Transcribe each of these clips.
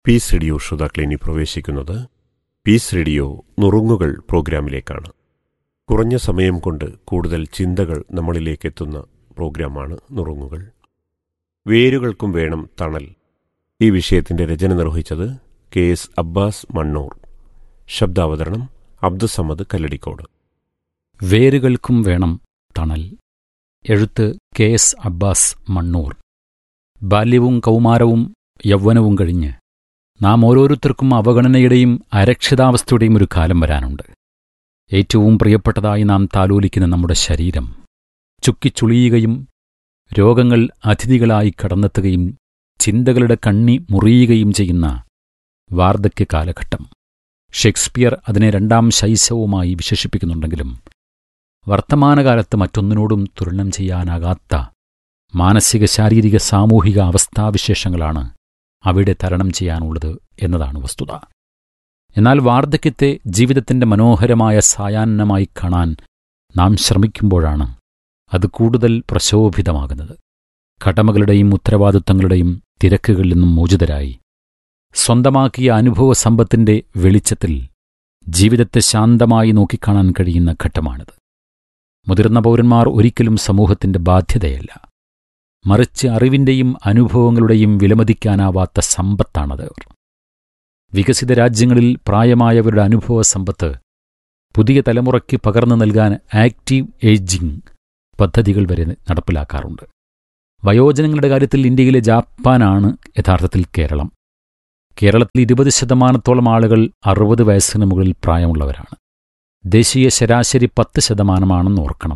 Piece radio ശ്രോതാക്കൾ ഇനി പ്രവേശിക്കുന്നത് പീസ് റേഡിയോ നുറുങ്ങുകൾ പ്രോഗ്രാമിലേക്കാണ് കുറഞ്ഞ സമയം കൊണ്ട് കൂടുതൽ ചിന്തകൾ നമ്മളിലേക്ക് എത്തുന്ന പ്രോഗ്രാമാണ് നുറുങ്ങുകൾ വേരുകൾക്കും വേണം തണൽ ഈ വിഷയത്തിന്റെ രചന നിർവഹിച്ചത് കെ എസ് അബ്ബാസ് മണ്ണൂർ ശബ്ദാവതരണം അബ്ദുസമദ് കല്ലടിക്കോട് വേരുകൾക്കും വേണം തണൽ എഴുത്ത് കെ എസ് അബ്ബാസ് മണ്ണൂർ ബാല്യവും കൗമാരവും യൗവനവും കഴിഞ്ഞ് നാം ഓരോരുത്തർക്കും അവഗണനയുടെയും അരക്ഷിതാവസ്ഥയുടെയും ഒരു കാലം വരാനുണ്ട് ഏറ്റവും പ്രിയപ്പെട്ടതായി നാം താലോലിക്കുന്ന നമ്മുടെ ശരീരം ചുക്കിച്ചുളിയുകയും രോഗങ്ങൾ അതിഥികളായി കടന്നെത്തുകയും ചിന്തകളുടെ കണ്ണി മുറിയുകയും ചെയ്യുന്ന വാർദ്ധക്യ കാലഘട്ടം ഷേക്സ്പിയർ അതിനെ രണ്ടാം ശൈശവമായി വിശേഷിപ്പിക്കുന്നുണ്ടെങ്കിലും വർത്തമാനകാലത്ത് മറ്റൊന്നിനോടും തുലനം ചെയ്യാനാകാത്ത മാനസിക ശാരീരിക സാമൂഹിക അവസ്ഥാവിശേഷങ്ങളാണ് അവിടെ തരണം ചെയ്യാനുള്ളത് എന്നതാണ് വസ്തുത എന്നാൽ വാർദ്ധക്യത്തെ ജീവിതത്തിന്റെ മനോഹരമായ സായാഹ്നമായി കാണാൻ നാം ശ്രമിക്കുമ്പോഴാണ് അത് കൂടുതൽ പ്രശോഭിതമാകുന്നത് കടമകളുടെയും ഉത്തരവാദിത്വങ്ങളുടെയും തിരക്കുകളിൽ നിന്നും മോചിതരായി സ്വന്തമാക്കിയ അനുഭവ സമ്പത്തിന്റെ വെളിച്ചത്തിൽ ജീവിതത്തെ ശാന്തമായി നോക്കിക്കാണാൻ കഴിയുന്ന ഘട്ടമാണിത് മുതിർന്ന പൗരന്മാർ ഒരിക്കലും സമൂഹത്തിന്റെ ബാധ്യതയല്ല മറിച്ച് അറിവിന്റെയും അനുഭവങ്ങളുടെയും വിലമതിക്കാനാവാത്ത സമ്പത്താണത് അവർ വികസിത രാജ്യങ്ങളിൽ പ്രായമായവരുടെ അനുഭവ സമ്പത്ത് പുതിയ തലമുറയ്ക്ക് പകർന്നു നൽകാൻ ആക്റ്റീവ് ഏജിംഗ് പദ്ധതികൾ വരെ നടപ്പിലാക്കാറുണ്ട് വയോജനങ്ങളുടെ കാര്യത്തിൽ ഇന്ത്യയിലെ ജാപ്പാനാണ് യഥാർത്ഥത്തിൽ കേരളം കേരളത്തിൽ ഇരുപത് ശതമാനത്തോളം ആളുകൾ അറുപത് വയസ്സിന് മുകളിൽ പ്രായമുള്ളവരാണ് ദേശീയ ശരാശരി പത്ത് ശതമാനമാണെന്ന് ഓർക്കണം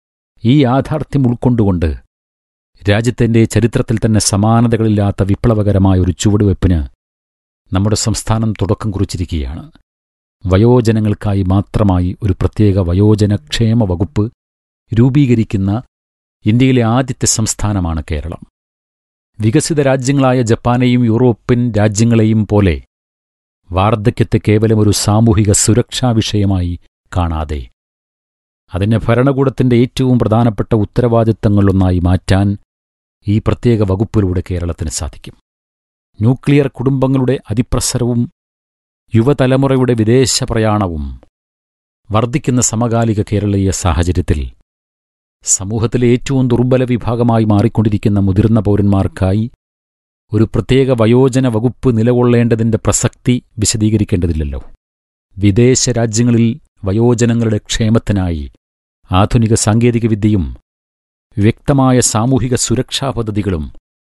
ഈ യാഥാർത്ഥ്യം ഉൾക്കൊണ്ടുകൊണ്ട് രാജ്യത്തിന്റെ ചരിത്രത്തിൽ തന്നെ സമാനതകളില്ലാത്ത വിപ്ലവകരമായ ഒരു ചുവടുവെപ്പിന് നമ്മുടെ സംസ്ഥാനം തുടക്കം കുറിച്ചിരിക്കുകയാണ് വയോജനങ്ങൾക്കായി മാത്രമായി ഒരു പ്രത്യേക വയോജനക്ഷേമ വകുപ്പ് രൂപീകരിക്കുന്ന ഇന്ത്യയിലെ ആദ്യത്തെ സംസ്ഥാനമാണ് കേരളം വികസിത രാജ്യങ്ങളായ ജപ്പാനെയും യൂറോപ്യൻ രാജ്യങ്ങളെയും പോലെ വാർദ്ധക്യത്തെ കേവലം ഒരു സാമൂഹിക സുരക്ഷാ വിഷയമായി കാണാതെ അതിനെ ഭരണകൂടത്തിന്റെ ഏറ്റവും പ്രധാനപ്പെട്ട ഉത്തരവാദിത്തങ്ങളിലൊന്നായി മാറ്റാൻ ഈ പ്രത്യേക വകുപ്പിലൂടെ കേരളത്തിന് സാധിക്കും ന്യൂക്ലിയർ കുടുംബങ്ങളുടെ അതിപ്രസരവും യുവതലമുറയുടെ വിദേശ പ്രയാണവും വർദ്ധിക്കുന്ന സമകാലിക കേരളീയ സാഹചര്യത്തിൽ സമൂഹത്തിലെ ഏറ്റവും ദുർബല വിഭാഗമായി മാറിക്കൊണ്ടിരിക്കുന്ന മുതിർന്ന പൗരന്മാർക്കായി ഒരു പ്രത്യേക വയോജന വകുപ്പ് നിലകൊള്ളേണ്ടതിന്റെ പ്രസക്തി വിശദീകരിക്കേണ്ടതില്ലല്ലോ വിദേശ രാജ്യങ്ങളിൽ വയോജനങ്ങളുടെ ക്ഷേമത്തിനായി ആധുനിക സാങ്കേതികവിദ്യയും വ്യക്തമായ സാമൂഹിക സുരക്ഷാ പദ്ധതികളും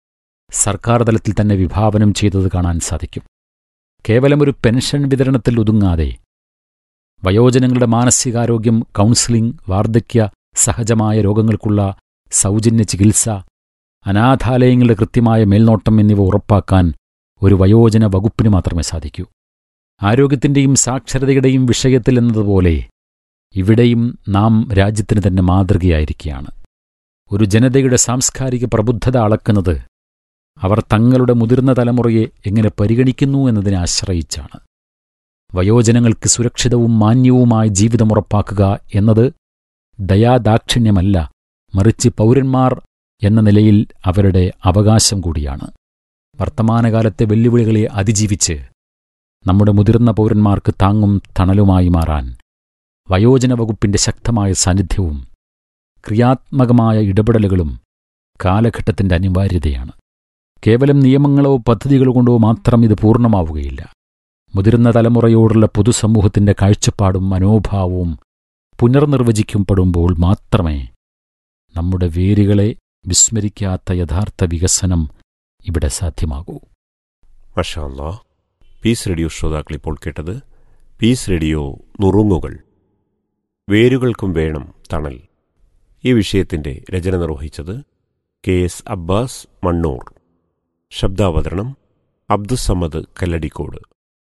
സർക്കാർ തലത്തിൽ തന്നെ വിഭാവനം ചെയ്തത് കാണാൻ സാധിക്കും കേവലം ഒരു പെൻഷൻ വിതരണത്തിൽ ഒതുങ്ങാതെ വയോജനങ്ങളുടെ മാനസികാരോഗ്യം കൗൺസിലിംഗ് വാർദ്ധക്യ സഹജമായ രോഗങ്ങൾക്കുള്ള സൗജന്യ ചികിത്സ അനാഥാലയങ്ങളുടെ കൃത്യമായ മേൽനോട്ടം എന്നിവ ഉറപ്പാക്കാൻ ഒരു വയോജന വകുപ്പിന് മാത്രമേ സാധിക്കൂ ആരോഗ്യത്തിന്റെയും സാക്ഷരതയുടെയും വിഷയത്തിൽ എന്നതുപോലെ ഇവിടെയും നാം രാജ്യത്തിന് തന്നെ മാതൃകയായിരിക്കുകയാണ് ഒരു ജനതയുടെ സാംസ്കാരിക പ്രബുദ്ധത അളക്കുന്നത് അവർ തങ്ങളുടെ മുതിർന്ന തലമുറയെ എങ്ങനെ പരിഗണിക്കുന്നു എന്നതിനെ ആശ്രയിച്ചാണ് വയോജനങ്ങൾക്ക് സുരക്ഷിതവും മാന്യവുമായ ജീവിതം ഉറപ്പാക്കുക എന്നത് ദയാദാക്ഷിണ്യമല്ല മറിച്ച് പൗരന്മാർ എന്ന നിലയിൽ അവരുടെ അവകാശം കൂടിയാണ് വർത്തമാനകാലത്തെ വെല്ലുവിളികളെ അതിജീവിച്ച് നമ്മുടെ മുതിർന്ന പൗരന്മാർക്ക് താങ്ങും തണലുമായി മാറാൻ വയോജന വകുപ്പിന്റെ ശക്തമായ സാന്നിധ്യവും ക്രിയാത്മകമായ ഇടപെടലുകളും കാലഘട്ടത്തിന്റെ അനിവാര്യതയാണ് കേവലം നിയമങ്ങളോ പദ്ധതികളോ കൊണ്ടോ മാത്രം ഇത് പൂർണ്ണമാവുകയില്ല മുതിർന്ന തലമുറയോടുള്ള പൊതുസമൂഹത്തിന്റെ കാഴ്ചപ്പാടും മനോഭാവവും പുനർനിർവചിക്കപ്പെടുമ്പോൾ മാത്രമേ നമ്മുടെ വേരുകളെ വിസ്മരിക്കാത്ത യഥാർത്ഥ വികസനം ഇവിടെ സാധ്യമാകൂ മഷാല്ലാ പീസ് റേഡിയോ ശ്രോതാക്കൾ ഇപ്പോൾ കേട്ടത് പീസ് റേഡിയോ നുറുങ്ങുകൾ വേരുകൾക്കും വേണം തണൽ ഈ വിഷയത്തിന്റെ രചന നിർവഹിച്ചത് കെ എസ് അബ്ബാസ് മണ്ണൂർ ശബ്ദാവതരണം അബ്ദുസമ്മദ് കല്ലടിക്കോട്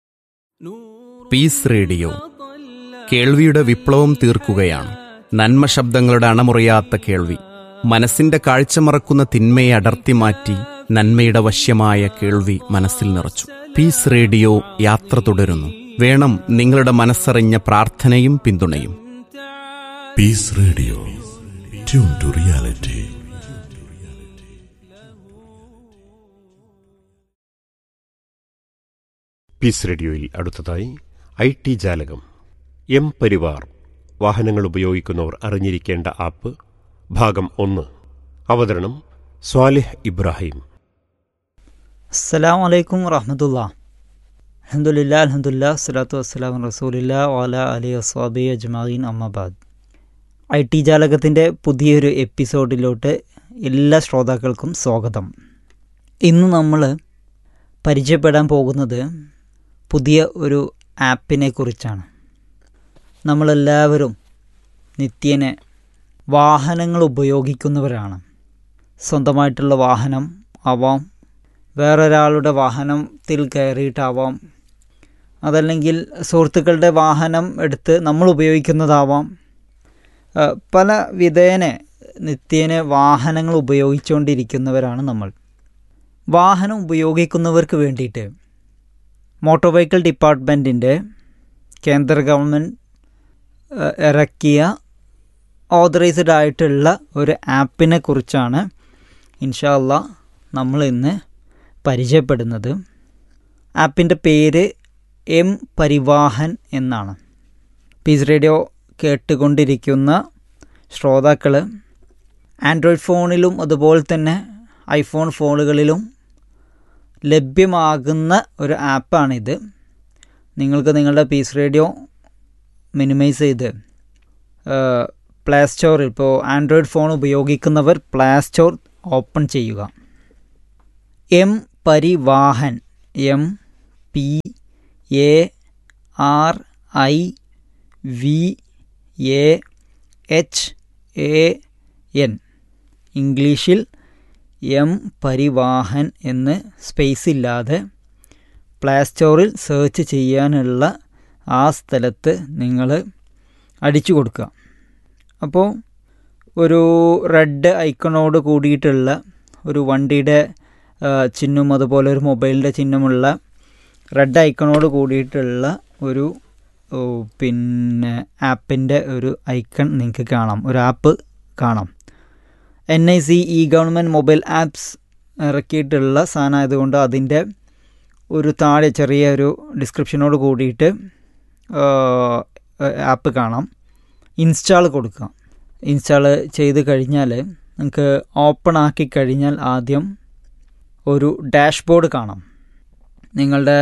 പീസ് റേഡിയോ കേൾവിയുടെ വിപ്ലവം തീർക്കുകയാണ് നന്മ ശബ്ദങ്ങളുടെ അണമുറിയാത്ത കേൾവി മനസ്സിന്റെ കാഴ്ച മറക്കുന്ന തിന്മയെ അടർത്തി മാറ്റി നന്മയുടെ വശ്യമായ കേൾവി മനസ്സിൽ നിറച്ചു പീസ് റേഡിയോ യാത്ര തുടരുന്നു വേണം നിങ്ങളുടെ മനസ്സറിഞ്ഞ പ്രാർത്ഥനയും പിന്തുണയും Peace Radio. Tune to reality. Peace റേഡിയോയിൽ അടുത്തതായി ഐ ടി ജാലകം എം പരിവാർ വാഹനങ്ങൾ ഉപയോഗിക്കുന്നവർ അറിഞ്ഞിരിക്കേണ്ട ആപ്പ് ഭാഗം ഒന്ന് അവതരണം സ്വാലിഹ് ഇബ്രാഹിം അസ്സലാം വലൈക്കും വറഹമത്തുള്ള അലഹമുല്ല അലഹമുല്ല സ്വലാത്തു വസ്സലാം റസൂലില്ല വാല അലി വസ്വാബി അജ്മായിൻ അമ്മബാദ് ഐ ടി ജാലകത്തിൻ്റെ പുതിയൊരു എപ്പിസോഡിലോട്ട് എല്ലാ ശ്രോതാക്കൾക്കും സ്വാഗതം ഇന്ന് നമ്മൾ പരിചയപ്പെടാൻ പോകുന്നത് പുതിയ ഒരു ആപ്പിനെ കുറിച്ചാണ് നമ്മളെല്ലാവരും നിത്യേന വാഹനങ്ങൾ ഉപയോഗിക്കുന്നവരാണ് സ്വന്തമായിട്ടുള്ള വാഹനം ആവാം വേറൊരാളുടെ വാഹനത്തിൽ കയറിയിട്ടാവാം അതല്ലെങ്കിൽ സുഹൃത്തുക്കളുടെ വാഹനം എടുത്ത് നമ്മൾ ഉപയോഗിക്കുന്നതാവാം ആ, പല വിധേന നിത്യേന വാഹനങ്ങൾ ഉപയോഗിച്ചുകൊണ്ടിരിക്കുന്നവരാണ് നമ്മൾ വാഹനം ഉപയോഗിക്കുന്നവർക്ക് വേണ്ടിയിട്ട് മോട്ടോർ വെഹിക്കിൾ ഡിപ്പാർട്ട്മെൻറ്റിൻ്റെ കേന്ദ്ര ഗവൺമെൻറ് ആ, ഇറക്കിയ ഓതറൈസ്ഡ് ആയിട്ടുള്ള ഒരു ആപ്പിനെ കുറിച്ചാണ് ഇൻഷാ അല്ലാ നമ്മൾ ഇന്ന് പരിചയപ്പെടുന്നത് ആപ്പിൻ്റെ പേര് എം പരിവാഹൻ എന്നാണ് പീസ് റേഡിയോ കേട്ടുകൊണ്ടിരിക്കുന്ന ശ്രോതാക്കൾ ആൻഡ്രോയിഡ് ഫോണിലും അതുപോലെ തന്നെ ഐഫോൺ ഫോണുകളിലും ലഭ്യമാകുന്ന ഒരു ആപ്പാണിത് നിങ്ങൾക്ക് നിങ്ങളുടെ പീസ് റേഡിയോ മിനിമൈസ് ചെയ്ത് പ്ലേ സ്റ്റോറിൽ ഇപ്പോൾ ആൻഡ്രോയിഡ് ഫോൺ ഉപയോഗിക്കുന്നവർ പ്ലേ സ്റ്റോർ ഓപ്പൺ ചെയ്യുക M Parivahan M P A R I V A H A N ഇംഗ്ലീഷിൽ എം പരിവാഹൻ എന്ന് സ്പേസ് ഇല്ലാതെ പ്ലേ സ്റ്റോറിൽ സെർച്ച് ചെയ്യാനുള്ള ആ സ്ഥലത്ത് നിങ്ങൾ അടിച്ചു കൊടുക്കുക അപ്പോൾ ഒരു റെഡ് ഐക്കണോട് കൂടിയിട്ടുള്ള ഒരു വണ്ടിയുടെ ആ, ചിഹ്നം അതുപോലെ ഒരു മൊബൈലിൻ്റെ ചിഹ്നമുള്ള റെഡ് ഐക്കണോട് കൂടിയിട്ടുള്ള ഒരു ഓ, പിന്നെ ആപ്പിൻ്റെ ഒരു ഐക്കൺ നിങ്ങൾക്ക് കാണാം ഒരു ആപ്പ് കാണാം N I C E government mobile apps ഇറക്കിയിട്ടുള്ള സാധനം ആയതുകൊണ്ട് അതിൻ്റെ ഒരു താഴെ ചെറിയ ഒരു ഡിസ്ക്രിപ്ഷനോട് കൂടിയിട്ട് ആപ്പ് കാണാം ഇൻസ്റ്റാൾ കൊടുക്കുക ഇൻസ്റ്റാൾ ചെയ്ത് കഴിഞ്ഞാൽ നിങ്ങൾക്ക് ഓപ്പൺ ആക്കി കഴിഞ്ഞാൽ ആദ്യം ഒരു ഡാഷ്ബോർഡ് കാണാം നിങ്ങളുടെ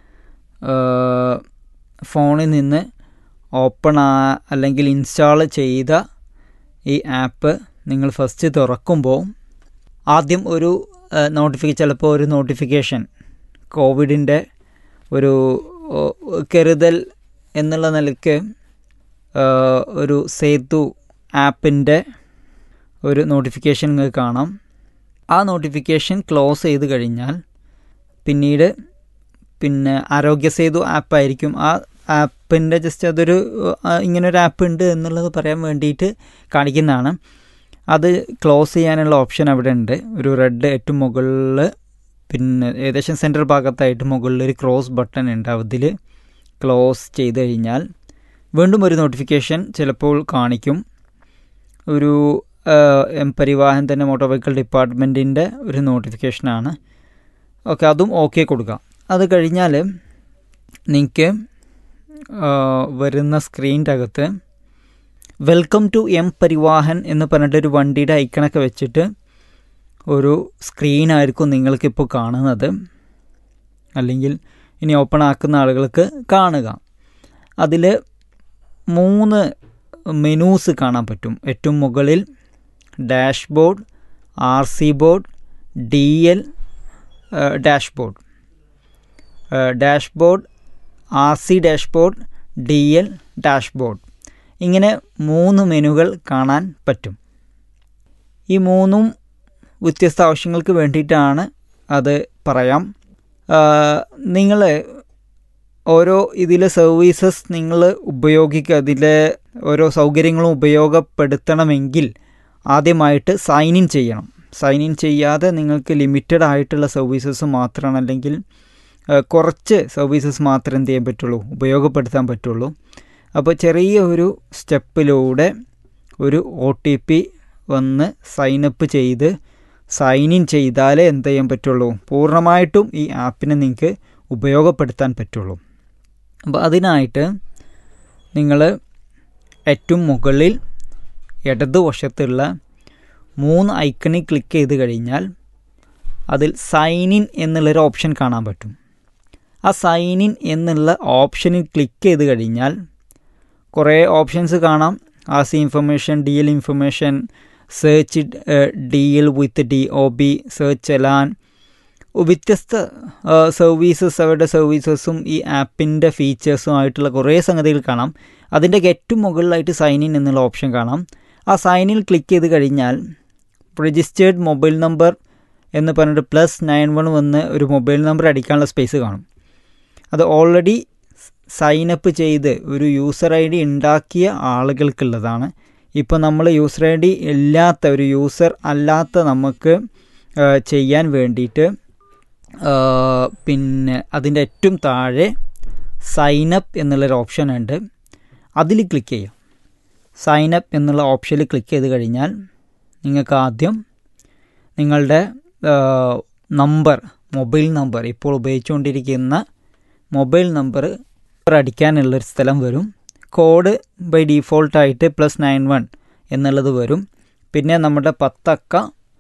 ഫോണിൽ നിന്ന് ഓപ്പൺ ആ അല്ലെങ്കിൽ ഇൻസ്റ്റാൾ ചെയ്ത ഈ ആപ്പ് നിങ്ങൾ ഫസ്റ്റ് തുറക്കുമ്പോൾ ആദ്യം ഒരു നോട്ടിഫിക്കേഷൻ ചിലപ്പോൾ ഒരു നോട്ടിഫിക്കേഷൻ കോവിഡിൻ്റെ ഒരു ഓ, കരുതൽ എന്നുള്ള നിലയ്ക്ക് ആ, ഒരു സേതു ആപ്പിൻ്റെ ഒരു നോട്ടിഫിക്കേഷൻ നിങ്ങൾക്ക് കാണാം ആ നോട്ടിഫിക്കേഷൻ ക്ലോസ് ചെയ്ത് കഴിഞ്ഞാൽ പിന്നീട് പിന്നെ ആരോഗ്യ സേതു ആപ്പായിരിക്കും ആ ആപ്പിൻ്റെ ജസ്റ്റ് അതൊരു ആ, ഇങ്ങനൊരു ആപ്പ് ഉണ്ട് എന്നുള്ളത് പറയാൻ വേണ്ടിയിട്ട് കാണിക്കുന്നതാണ് അത് ക്ലോസ് ചെയ്യാനുള്ള ഓപ്ഷൻ അവിടെ ഉണ്ട് ഒരു റെഡ് ഏറ്റവും മുകളിൽ പിന്നെ ഏകദേശം സെൻറ്റർ ഭാഗത്തായിട്ട് മുകളിൽ ഒരു ക്രോസ് ബട്ടൺ ഉണ്ട് അതിൽ ക്ലോസ് ചെയ്ത് കഴിഞ്ഞാൽ വീണ്ടും ഒരു നോട്ടിഫിക്കേഷൻ ചിലപ്പോൾ കാണിക്കും ഒരു ആ, എം പരിവാഹൻ തന്നെ മോട്ടോർ വെഹിക്കിൾ ഡിപ്പാർട്ട്മെൻറ്റിൻ്റെ ഒരു നോട്ടിഫിക്കേഷനാണ് ഓക്കെ അതും ഓക്കെ കൊടുക്കാം അത് കഴിഞ്ഞാൽ നിങ്ങൾക്ക് വരുന്ന സ്ക്രീനിൻ്റെ അകത്ത് വെൽക്കം ടു എം പരിവാഹൻ എന്ന് പറഞ്ഞിട്ട് ഒരു വണ്ടിയുടെ ഐക്കണൊക്കെ വെച്ചിട്ട് ഒരു സ്ക്രീനായിരിക്കും നിങ്ങൾക്കിപ്പോൾ കാണുന്നത് അല്ലെങ്കിൽ ഇനി ഓപ്പൺ ആക്കുന്ന ആളുകൾക്ക് കാണുക അതിൽ മൂന്ന് മെനൂസ് കാണാൻ പറ്റും ഏറ്റവും മുകളിൽ dashboard R C board D L dashboard dashboard R C dashboard D L dashboard ഇങ്ങനെ മൂന്ന് മെനുകൾ കാണാൻ പറ്റും ഈ മൂന്നും വ്യത്യസ്ത ആവശ്യങ്ങൾക്ക് വേണ്ടിയിട്ടാണ് അത് പറയാം നിങ്ങൾ ഓരോ ഇതിലെ സർവീസസ് നിങ്ങൾ ഉപയോഗിക്കുക അതിലെ ഓരോ സൗകര്യങ്ങളും ഉപയോഗപ്പെടുത്തണമെങ്കിൽ ആദ്യമായിട്ട് സൈൻ ഇൻ ചെയ്യണം സൈൻ ഇൻ ചെയ്യാതെ നിങ്ങൾക്ക് ലിമിറ്റഡ് ആയിട്ടുള്ള സർവീസസ് മാത്രമാണ് അല്ലെങ്കിൽ ആ, കുറച്ച് സർവീസസ് മാത്രമേ എന്ത് ചെയ്യാൻ പറ്റുള്ളൂ ഉപയോഗപ്പെടുത്താൻ പറ്റുള്ളൂ അപ്പോൾ ചെറിയ ഒരു സ്റ്റെപ്പിലൂടെ ഒരു ഒ ടി പി വന്ന് സൈനപ്പ് ചെയ്ത് സൈൻ ഇൻ ചെയ്താലേ എന്ത് ചെയ്യാൻ പറ്റുള്ളൂ പൂർണ്ണമായിട്ടും ഈ ആപ്പിനെ നിങ്ങൾക്ക് ഉപയോഗപ്പെടുത്താൻ പറ്റുള്ളൂ അപ്പോൾ അതിനായിട്ട് നിങ്ങൾ ഏറ്റവും മുകളിൽ ഇടതുവശത്തുള്ള മൂന്ന് ഐക്കണിൽ ക്ലിക്ക് ചെയ്ത് കഴിഞ്ഞാൽ അതിൽ സൈൻ ഇൻ എന്നുള്ളൊരു ഓപ്ഷൻ കാണാൻ പറ്റും ആ സൈൻ ഇൻ എന്നുള്ള ഓപ്ഷനിൽ ക്ലിക്ക് ചെയ്ത് കഴിഞ്ഞാൽ കുറേ ഓപ്ഷൻസ് കാണാം RC information D L information search D L with D O B search എലാൻ വ്യത്യസ്ത സർവീസസ് അവരുടെ സർവീസസും ഈ ആപ്പിൻ്റെ ഫീച്ചേഴ്സും ആയിട്ടുള്ള കുറേ സംഗതികൾ കാണാം അതിൻ്റെ ഏറ്റവും മുകളിലായിട്ട് സൈൻ ഇൻ എന്നുള്ള ഓപ്ഷൻ കാണാം ആ സൈൻ ഇൻ ക്ലിക്ക് ചെയ്ത് കഴിഞ്ഞാൽ രജിസ്റ്റേർഡ് മൊബൈൽ നമ്പർ എന്ന് പറഞ്ഞിട്ട് പ്ലസ് നയൻ വൺ വന്ന് ഒരു മൊബൈൽ നമ്പർ അടിക്കാനുള്ള സ്പേസ് കാണും അത് ഓൾറെഡി സൈൻ അപ്പ് ചെയ്ത് ഒരു യൂസർ ഐ ഡി ഉണ്ടാക്കിയ ആളുകൾക്കുള്ളതാണ് ഇപ്പോൾ നമ്മൾ യൂസർ ഐ ഡി ഇല്ലാത്ത ഒരു യൂസർ അല്ലാത്ത നമുക്ക് ചെയ്യാൻ വേണ്ടിയിട്ട് പിന്നെ അതിൻ്റെ ഏറ്റവും താഴെ സൈൻ അപ്പ് എന്നുള്ളൊരു ഓപ്ഷൻ ഉണ്ട് അതിൽ ക്ലിക്ക് ചെയ്യാം സൈൻ അപ്പ് എന്നുള്ള ഓപ്ഷനിൽ ക്ലിക്ക് ചെയ്ത് കഴിഞ്ഞാൽ നിങ്ങൾക്ക് ആദ്യം നിങ്ങളുടെ നമ്പർ മൊബൈൽ നമ്പർ ഇപ്പോൾ ഉപയോഗിച്ചുകൊണ്ടിരിക്കുന്ന മൊബൈൽ നമ്പർ അടിക്കാനുള്ളൊരു സ്ഥലം വരും കോഡ് ബൈ ഡീഫോൾട്ടായിട്ട് പ്ലസ് നയൻ വൺ എന്നുള്ളത് വരും പിന്നെ നമ്മുടെ പത്തക്ക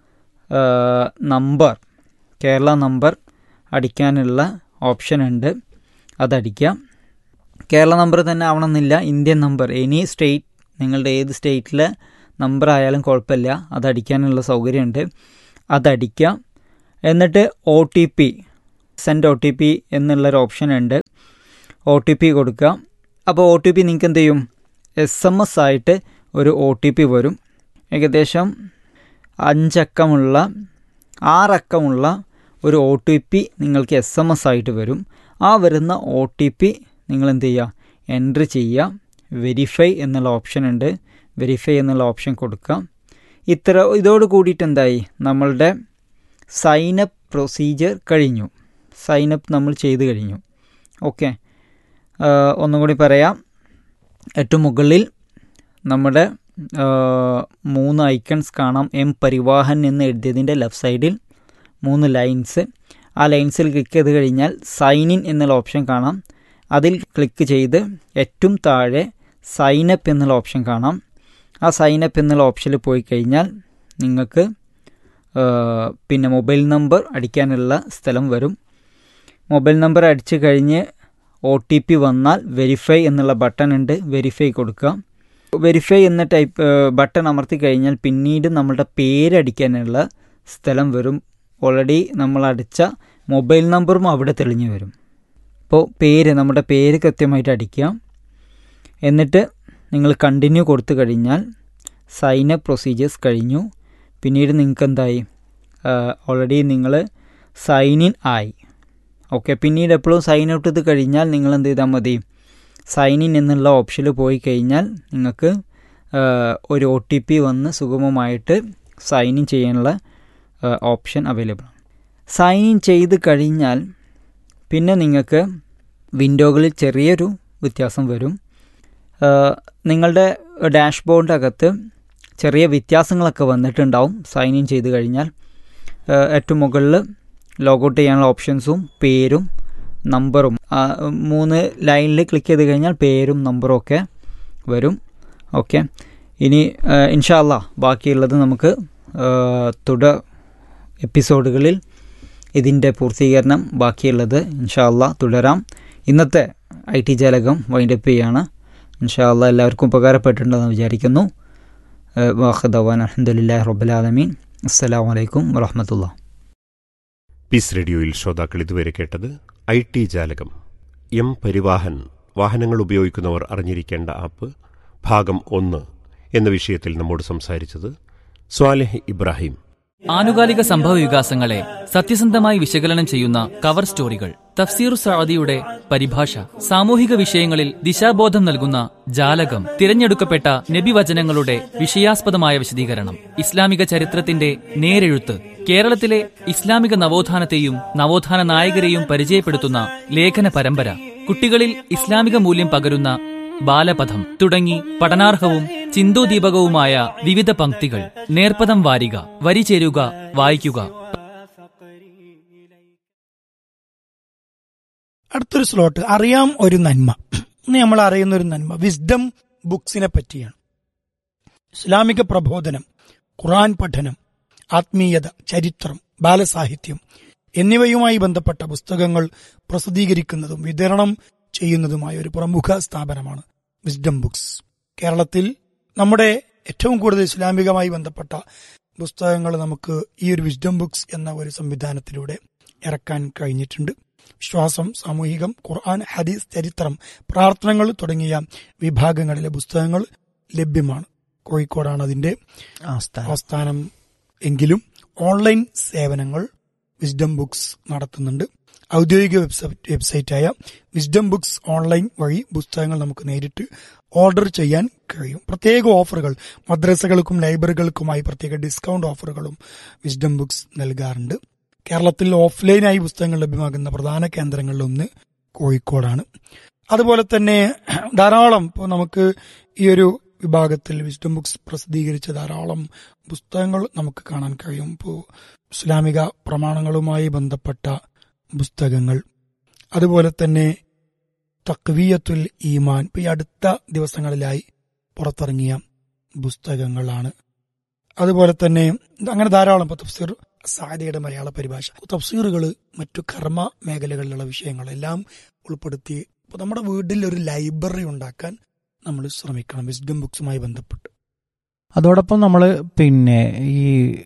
നമ്പർ കേരള നമ്പർ അടിക്കാനുള്ള ഓപ്ഷൻ ഉണ്ട് അതടിക്കാം കേരള നമ്പർ തന്നെ ആവണമെന്നില്ല ഇന്ത്യൻ നമ്പർ എനി സ്റ്റേറ്റ് നിങ്ങളുടെ ഏത് സ്റ്റേറ്റിലെ നമ്പർ ആയാലും കുഴപ്പമില്ല അതടിക്കാനുള്ള സൗകര്യമുണ്ട് അതടിക്കാം എന്നിട്ട് O T P send O T P എന്നുള്ളൊരു ഓപ്ഷൻ ഉണ്ട് ഒ ടി പി കൊടുക്കുക അപ്പോൾ ഒ ടി പി നിങ്ങൾക്ക് എന്ത് ചെയ്യും എസ് എം എസ് ആയിട്ട് ഒരു ഒ ടി പി വരും ഏകദേശം അഞ്ചക്കമുള്ള ആറക്കമുള്ള ഒരു ഒ ടി പി നിങ്ങൾക്ക് എസ് എം എസ് ആയിട്ട് വരും ആ വരുന്ന ഒ ടി പി നിങ്ങൾ എന്ത് ചെയ്യുക എൻട്രി ചെയ്യുക വെരിഫൈ എന്നുള്ള ഓപ്ഷൻ ഉണ്ട് വെരിഫൈ എന്നുള്ള ഓപ്ഷൻ കൊടുക്കുക ഇത്ര ഇതോട് കൂടിയിട്ട് എന്തായി നമ്മളുടെ സൈനപ്പ് പ്രൊസീജിയർ കഴിഞ്ഞു സൈനപ്പ് നമ്മൾ ചെയ്ത് കഴിഞ്ഞു ഓക്കെ ഒന്നും കൂടി പറയാം ഏറ്റവും മുകളിൽ നമ്മുടെ മൂന്ന് ഐക്കൺസ് കാണാം എം പരിവാഹൻ എന്ന് എഴുതിയതിൻ്റെ ലെഫ്റ്റ് സൈഡിൽ മൂന്ന് ലൈൻസ് ആ ലൈൻസിൽ ക്ലിക്ക് ചെയ്ത് കഴിഞ്ഞാൽ സൈൻ ഇൻ എന്നുള്ള ഓപ്ഷൻ കാണാം അതിൽ ക്ലിക്ക് ചെയ്ത് ഏറ്റവും താഴെ സൈനപ്പ് എന്നുള്ള ഓപ്ഷൻ കാണാം ആ സൈനപ്പ് എന്നുള്ള ഓപ്ഷനിൽ പോയി കഴിഞ്ഞാൽ നിങ്ങൾക്ക് പിന്നെ മൊബൈൽ നമ്പർ അടിക്കാനുള്ള സ്ഥലം വരും മൊബൈൽ നമ്പർ അടിച്ചു കഴിഞ്ഞ് ഒ ടി പി വന്നാൽ വെരിഫൈ എന്നുള്ള ബട്ടൺ ഉണ്ട് വെരിഫൈ കൊടുക്കുക വെരിഫൈ എന്ന ടൈപ്പ് ബട്ടൺ അമർത്തി കഴിഞ്ഞാൽ പിന്നീട് നമ്മളുടെ പേരടിക്കാനുള്ള സ്ഥലം വരും ഓൾറെഡി നമ്മൾ അടിച്ച മൊബൈൽ നമ്പറും അവിടെ തെളിഞ്ഞു വരും അപ്പോൾ പേര് നമ്മുടെ പേര് കൃത്യമായിട്ട് അടിക്കുക എന്നിട്ട് നിങ്ങൾ കണ്ടിന്യൂ കൊടുത്തു കഴിഞ്ഞാൽ സൈൻ അപ്പ് പ്രൊസീജിയേഴ്സ് കഴിഞ്ഞു പിന്നീട് നിങ്ങൾക്ക് എന്തായി ഓൾറെഡി നിങ്ങൾ സൈൻ ഇൻ ആയി ഓക്കെ പിന്നീട് എപ്പോഴും സൈൻ ഔട്ട് ചെയ്ത് കഴിഞ്ഞാൽ നിങ്ങൾ എന്ത് ചെയ്താൽ മതി സൈൻ ഇൻ എന്നുള്ള ഓപ്ഷനിൽ പോയി കഴിഞ്ഞാൽ നിങ്ങൾക്ക് ഒരു ഒ ടി പി വന്ന് സുഗമമായിട്ട് സൈൻ ഇൻ ചെയ്യാനുള്ള ഓപ്ഷൻ അവൈലബിൾ ആണ് സൈൻ ഇൻ ചെയ്ത് കഴിഞ്ഞാൽ പിന്നെ നിങ്ങൾക്ക് വിൻഡോകളിൽ ചെറിയൊരു വ്യത്യാസം വരും നിങ്ങളുടെ ഡാഷ്ബോർഡിൻ്റെ അകത്ത് ചെറിയ വ്യത്യാസങ്ങളൊക്കെ വന്നിട്ടുണ്ടാവും സൈൻ ഇൻ ചെയ്ത് കഴിഞ്ഞാൽ ഏറ്റവും മുകളിൽ ലോഗൗട്ട് ചെയ്യാനുള്ള ഓപ്ഷൻസും പേരും നമ്പറും മൂന്ന് ലൈനിൽ ക്ലിക്ക് ചെയ്ത് കഴിഞ്ഞാൽ പേരും നമ്പറും ഒക്കെ വരും ഓക്കെ ഇനി ഇൻഷാല്ല ബാക്കിയുള്ളത് നമുക്ക് തുടർ എപ്പിസോഡുകളിൽ ഇതിൻ്റെ പൂർത്തീകരണം ബാക്കിയുള്ളത് ഇൻഷാല്ല തുടരാം ഇന്നത്തെ ഐ ടി ജാലകം വൈൻഡപ്പ് ചെയ്യാണ് ഇൻഷാല്ല എല്ലാവർക്കും ഉപകാരപ്പെട്ടിട്ടുണ്ടെന്ന് വിചാരിക്കുന്നു വാഹദവാൻ അലഹമുല്ലാ റബ്ബുലാലമീൻ അസ്സാം വലൈക്കും വറഹമത്തുള്ള പീസ് റേഡിയോയിൽ ശ്രോതാക്കൾ ഇതുവരെ കേട്ടത് ഐ ടി ജാലകം എം പരിവാഹൻ വാഹനങ്ങൾ ഉപയോഗിക്കുന്നവർ അറിഞ്ഞിരിക്കേണ്ട ആപ്പ് ഭാഗം ഒന്ന് എന്ന വിഷയത്തിൽ നമ്മോട് സംസാരിച്ചത് സ്വാലിഹ് ഇബ്രാഹിം ആനുകാലിക സംഭവ വികാസങ്ങളെ സത്യസന്ധമായി വിശകലനം ചെയ്യുന്ന കവർ സ്റ്റോറികൾ തഫ്സീർ സഅദിയുടെ പരിഭാഷ സാമൂഹിക വിഷയങ്ങളിൽ ദിശാബോധം നൽകുന്ന ജാലകം തിരഞ്ഞെടുക്കപ്പെട്ട നബിവചനങ്ങളുടെ വിഷയാസ്പദമായ വിശദീകരണം ഇസ്ലാമിക ചരിത്രത്തിന്റെ നേരെഴുത്ത് കേരളത്തിലെ ഇസ്ലാമിക നവോത്ഥാനത്തെയും നവോത്ഥാന നായകരെയും പരിചയപ്പെടുത്തുന്ന ലേഖന പരമ്പര കുട്ടികളിൽ ഇസ്ലാമിക മൂല്യം പകരുന്ന ബാലപഥം തുടങ്ങി പഠനാർഹവും ചിന്തോദീപകവുമായ വിവിധ പംക്തികൾ നേർപ്പദം വാരിക വരി ചേരുക വായിക്കുക അടുത്തൊരു സ്ലോട്ട് അറിയാം ഒരു നന്മ ഇന്ന് നമ്മൾ അറിയുന്ന ഒരു നന്മ വിസ്ഡം ബുക്സിനെ പറ്റിയാണ് ഇസ്ലാമിക പ്രബോധനം ഖുറാൻ പഠനം ആത്മീയത ചരിത്രം ബാലസാഹിത്യം എന്നിവയുമായി ബന്ധപ്പെട്ട പുസ്തകങ്ങൾ പ്രസിദ്ധീകരിക്കുന്നതും വിതരണം ചെയ്യുന്നതുമായ ഒരു പ്രമുഖ സ്ഥാപനമാണ് വിസ്ഡം ബുക്സ് കേരളത്തിൽ നമ്മുടെ ഏറ്റവും കൂടുതൽ ഇസ്ലാമികമായി ബന്ധപ്പെട്ട പുസ്തകങ്ങൾ നമുക്ക് ഈ ഒരു വിസ്ഡം ബുക്സ് എന്ന ഒരു സംവിധാനത്തിലൂടെ ഇറക്കാൻ കഴിഞ്ഞിട്ടുണ്ട് വിശ്വാസം സാമൂഹികം ഖുർആൻ ഹദീസ് ചരിത്രം പ്രാർത്ഥനകൾ തുടങ്ങിയ വിഭാഗങ്ങളിലെ പുസ്തകങ്ങൾ ലഭ്യമാണ് കോഴിക്കോടാണ് അതിന്റെ ആസ്ഥാനം എങ്കിലും ഓൺലൈൻ സേവനങ്ങൾ വിസ്ഡം ബുക്സ് നടത്തുന്നുണ്ട് ഔദ്യോഗിക വെബ്സൈറ്റ് വെബ്സൈറ്റായ വിസ്ഡം ബുക്സ് ഓൺലൈൻ വഴി പുസ്തകങ്ങൾ നമുക്ക് നേരിട്ട് ഓർഡർ ചെയ്യാൻ കഴിയും പ്രത്യേക ഓഫറുകൾ മദ്രസകൾക്കും ലൈബ്രറികൾക്കുമായി പ്രത്യേക ഡിസ്കൗണ്ട് ഓഫറുകളും വിസ്ഡം ബുക്സ് നൽകാറുണ്ട് കേരളത്തിൽ ഓഫ്ലൈനായി പുസ്തകങ്ങൾ ലഭ്യമാകുന്ന പ്രധാന കേന്ദ്രങ്ങളിലൊന്ന് കോഴിക്കോടാണ് അതുപോലെ തന്നെ ധാരാളം ഇപ്പോൾ നമുക്ക് ഈ ഒരു വിഭാഗത്തിൽ വിസ്ഡം ബുക്സ് പ്രസിദ്ധീകരിച്ച ധാരാളം പുസ്തകങ്ങൾ നമുക്ക് കാണാൻ കഴിയും ഇപ്പോൾ ഇസ്ലാമിക പ്രമാണങ്ങളുമായി ബന്ധപ്പെട്ട പുസ്തകങ്ങൾ അതുപോലെ തന്നെ തക്വിയത്തുൽ ഈമാൻ ഇപ്പൊ ഈ അടുത്ത ദിവസങ്ങളിലായി പുറത്തിറങ്ങിയ പുസ്തകങ്ങളാണ് അതുപോലെ തന്നെ അങ്ങനെ ധാരാളം ഇപ്പൊ തഫ്സീർ സാദിയുടെ മലയാള പരിഭാഷ തഫ്സീറുകൾ മറ്റു കർമ്മ മേഖലകളിലുള്ള വിഷയങ്ങളെല്ലാം ഉൾപ്പെടുത്തി ഇപ്പൊ നമ്മുടെ വീട്ടിൽ ഒരു ലൈബ്രറി ഉണ്ടാക്കാൻ നമ്മൾ ശ്രമിക്കണം വിസ്ഡം ബുക്സുമായി ബന്ധപ്പെട്ട് അതോടൊപ്പം നമ്മൾ പിന്നെ ഈ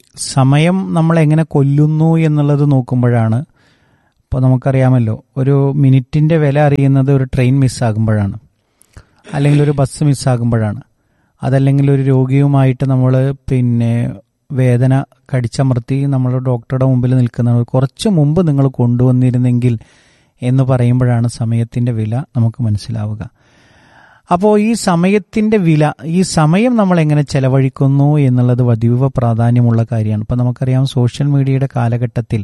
സമയം നമ്മൾ എങ്ങനെ കൊല്ലുന്നു എന്നുള്ളത് നോക്കുമ്പോഴാണ് ഇപ്പോൾ നമുക്കറിയാമല്ലോ ഒരു മിനിറ്റിൻ്റെ വില അറിയുന്നത് ഒരു ട്രെയിൻ മിസ്സാകുമ്പോഴാണ് അല്ലെങ്കിൽ ഒരു ബസ് മിസ്സാകുമ്പോഴാണ് അതല്ലെങ്കിൽ ഒരു രോഗിയുമായിട്ട് നമ്മൾ പിന്നെ വേദന കടിച്ചമർത്തി നമ്മൾ ഡോക്ടറുടെ മുമ്പിൽ നിൽക്കുന്നത് കുറച്ച് മുമ്പ് നിങ്ങൾ കൊണ്ടുവന്നിരുന്നെങ്കിൽ എന്ന് പറയുമ്പോഴാണ് സമയത്തിൻ്റെ വില നമുക്ക് മനസ്സിലാവുക അപ്പോൾ ഈ സമയത്തിൻ്റെ വില ഈ സമയം നമ്മൾ എങ്ങനെ ചെലവഴിക്കുന്നു എന്നുള്ളത് അതീവ പ്രാധാന്യമുള്ള കാര്യമാണ് ഇപ്പം നമുക്കറിയാം സോഷ്യൽ മീഡിയയുടെ കാലഘട്ടത്തിൽ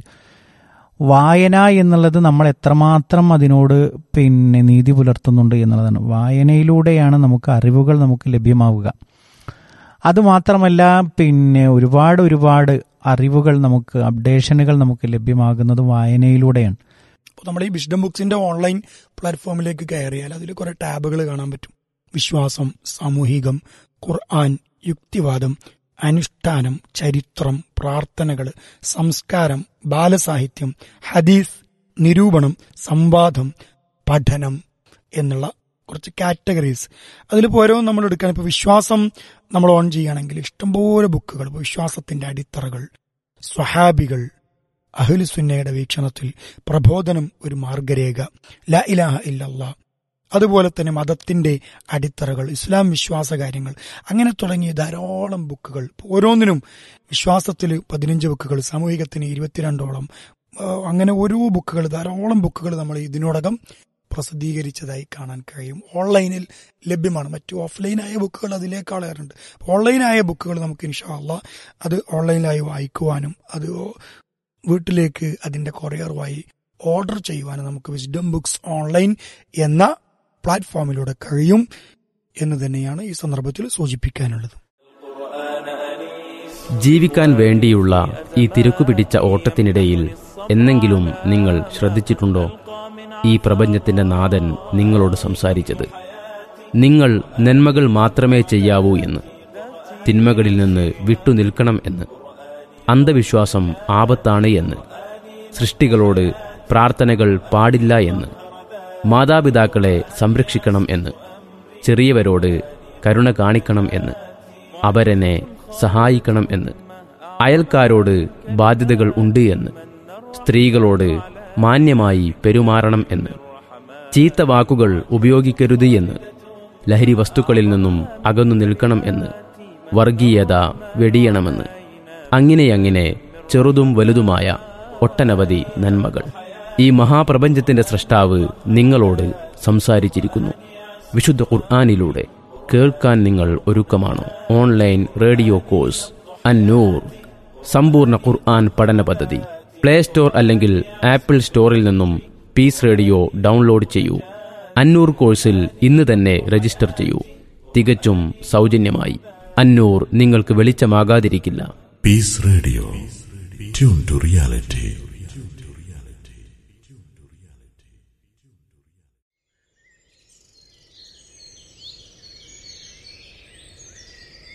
വായന എന്നുള്ളത് നമ്മൾ എത്രമാത്രം അതിനോട് പിന്നെ നീതി പുലർത്തുന്നുണ്ട് എന്നുള്ളതാണ് വായനയിലൂടെയാണ് നമുക്ക് അറിവുകൾ നമുക്ക് ലഭ്യമാവുക അതുമാത്രമല്ല പിന്നെ ഒരുപാട് ഒരുപാട് അറിവുകൾ നമുക്ക് അപ്ഡേഷനുകൾ നമുക്ക് ലഭ്യമാകുന്നത് വായനയിലൂടെയാണ് അപ്പോൾ നമ്മൾ ഈ വിഷ്ഡം ബുക്സിന്റെ ഓൺലൈൻ പ്ലാറ്റ്ഫോമിലേക്ക് കയറിയാൽ അതിൽ കുറെ ടാബുകൾ കാണാൻ പറ്റും വിശ്വാസം സാമൂഹികം ഖുർആൻ യുക്തിവാദം അനുഷ്ഠാനം ചരിത്രം പ്രാർത്ഥനകൾ സംസ്കാരം ബാലസാഹിത്യം ഹദീസ് നിരൂപണം സംവാദം പഠനം എന്നുള്ള കുറച്ച് കാറ്റഗറീസ് അതിലിപ്പോൾ ഓരോന്നും നമ്മൾ എടുക്കാൻ ഇപ്പോൾ വിശ്വാസം നമ്മൾ ഓൺ ചെയ്യുകയാണെങ്കിൽ ഇഷ്ടംപോലെ ബുക്കുകൾ ഇപ്പോൾ വിശ്വാസത്തിന്റെ അടിത്തറകൾ സ്വഹാബികൾ അഹുലുസുന്നയുടെ വീക്ഷണത്തിൽ പ്രബോധനം ഒരു മാർഗരേഖ ല ഇലാഹ ഇല്ലല്ലാ അതുപോലെ തന്നെ മതത്തിന്റെ അടിത്തറകൾ ഇസ്ലാം വിശ്വാസ കാര്യങ്ങൾ അങ്ങനെ തുടങ്ങിയ ധാരാളം ബുക്കുകൾ ഓരോന്നിനും വിശ്വാസത്തിൽ പതിനഞ്ച് ബുക്കുകൾ സാമൂഹികത്തിന് ഇരുപത്തിരണ്ടോളം ആ, അങ്ങനെ ഓരോ ബുക്കുകൾ ധാരാളം ബുക്കുകൾ നമ്മൾ ഇതിനോടകം പ്രസിദ്ധീകരിച്ചതായി കാണാൻ കഴിയും ഓൺലൈനിൽ ലഭ്യമാണ് മറ്റു ഓഫ്ലൈനായ ബുക്കുകൾ അതിലേക്കാളേറുണ്ട് ഓൺലൈനായ ബുക്കുകൾ നമുക്ക് ഇൻഷാല്ല അത് ഓൺലൈനായി വായിക്കുവാനും അത് വീട്ടിലേക്ക് അതിന്റെ കൊറിയർ വഴി ഓർഡർ ചെയ്യുവാനും നമുക്ക് വിസ്ഡം ബുക്സ് ഓൺലൈൻ എന്ന പ്ലാറ്റ്ഫോമിലൂടെ കഴിയും എന്ന് തന്നെയാണ് ഈ സന്ദർഭത്തിൽ സൂചിപ്പിക്കാനുള്ളത് ജീവിക്കാൻ വേണ്ടിയുള്ള ഈ തിരക്കുപിടിച്ച ഓട്ടത്തിനിടയിൽ എന്നെങ്കിലും നിങ്ങൾ ശ്രദ്ധിച്ചിട്ടുണ്ടോ ഈ പ്രപഞ്ചത്തിന്റെ നാഥൻ നിങ്ങളോട് സംസാരിച്ചത് നിങ്ങൾ നന്മകൾ മാത്രമേ ചെയ്യാവൂ എന്ന് തിന്മകളിൽ നിന്ന് വിട്ടുനിൽക്കണം എന്ന് അന്ധവിശ്വാസം ആപത്താണ് എന്ന് സൃഷ്ടികളോട് പ്രാർത്ഥനകൾ പാടില്ല എന്ന് മാതാപിതാക്കളെ സംരക്ഷിക്കണം എന്ന് ചെറിയവരോട് കരുണ കാണിക്കണം എന്ന് അവരെന്നെ സഹായിക്കണം എന്ന് അയൽക്കാരോട് ബാധ്യതകൾ ഉണ്ട് എന്ന് സ്ത്രീകളോട് മാന്യമായി പെരുമാറണം എന്ന് ചീത്ത വാക്കുകൾ ഉപയോഗിക്കരുത് എന്ന് ലഹരി വസ്തുക്കളിൽ നിന്നും അകന്നു നിൽക്കണം എന്ന് വർഗീയത വെടിയണമെന്ന് അങ്ങനെ അങ്ങനെ ചെറുതും വലുതുമായ ഒട്ടനവധി നന്മകൾ ഈ മഹാപ്രപഞ്ചത്തിന്റെ സൃഷ്ടാവ് നിങ്ങളോട് സംസാരിച്ചിരിക്കുന്നു വിശുദ്ധ ഖുർആാനിലൂടെ കേൾക്കാൻ നിങ്ങൾ ഒരുക്കമാണോ ഓൺലൈൻ റേഡിയോ കോഴ്സ് അന്നൂർ സമ്പൂർണ്ണ ഖുർആൻ പഠന പദ്ധതി പ്ലേ സ്റ്റോർ അല്ലെങ്കിൽ ആപ്പിൾ സ്റ്റോറിൽ നിന്നും പീസ് റേഡിയോ ഡൗൺലോഡ് ചെയ്യൂ അന്നൂർ കോഴ്സിൽ ഇന്ന് തന്നെ രജിസ്റ്റർ ചെയ്യൂ തികച്ചും സൗജന്യമായി അന്നൂർ നിങ്ങൾക്ക് വെളിച്ചമാകാതിരിക്കില്ല Peace Radio. Tune to reality.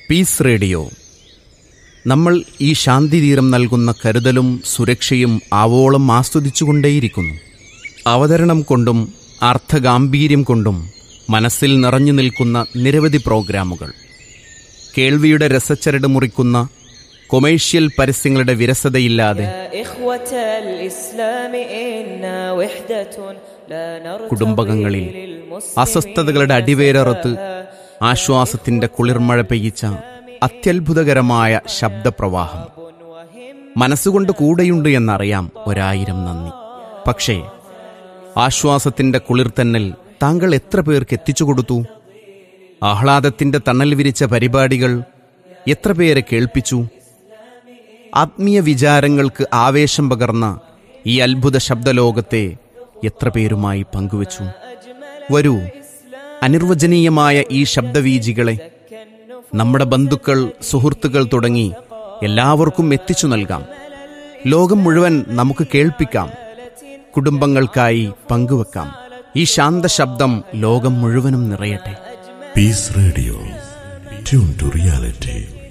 Peace Radio നമ്മൾ ഈ ശാന്തിതീരം നൽകുന്ന കരുതലും സുരക്ഷയും ആവോളം ആസ്വദിച്ചുകൊണ്ടേയിരിക്കുന്നു അവതരണം കൊണ്ടും അർത്ഥഗാംഭീര്യം കൊണ്ടും മനസ്സിൽ നിറഞ്ഞു നിൽക്കുന്ന നിരവധി പ്രോഗ്രാമുകൾ കേൾവിയുടെ രസച്ചരട് മുറിക്കുന്ന കൊമേഴ്ഷ്യൽ പരസ്യങ്ങളുടെ വിരസതയില്ലാതെ إخوة الإسلام إنا وحدة لا نرتضي കുടുംബകങ്ങളിൽ للمسلمين അസ്വസ്ഥതകളുടെ അടിവേരറുത്ത് ആശ്വാസത്തിന്റെ കുളിർമഴ പെയ്യിച്ച അത്യത്ഭുതകരമായ ശബ്ദപ്രവാഹം മനസ്സുകൊണ്ട് കൂടെയുണ്ട് എന്നറിയാം ഒരായിരം നന്ദി പക്ഷേ ആശ്വാസത്തിന്റെ കുളിർത്തന്നൽ താങ്കൾ എത്ര പേർക്ക് എത്തിച്ചു കൊടുത്തു ആഹ്ലാദത്തിന്റെ തണൽ വിരിച്ച പരിപാടികൾ എത്ര പേരെ കേൾപ്പിച്ചു ആത്മീയ വിചാരങ്ങൾക്ക് ആവേശം പകർന്ന ഈ അത്ഭുത ശബ്ദലോകത്തെ എത്ര പേരുമായി പങ്കുവച്ചു വരൂ അനിർവചനീയമായ ഈ ശബ്ദവീജികളെ നമ്മുടെ ബന്ധുക്കൾ സുഹൃത്തുക്കൾ തുടങ്ങി എല്ലാവർക്കും എത്തിച്ചു നൽകാം ലോകം മുഴുവൻ നമുക്ക് കേൾപ്പിക്കാം കുടുംബങ്ങൾക്കായി പങ്കുവെക്കാം ഈ ശാന്ത ശബ്ദം ലോകം മുഴുവനും നിറയട്ടെ Peace Radio. Tune to reality.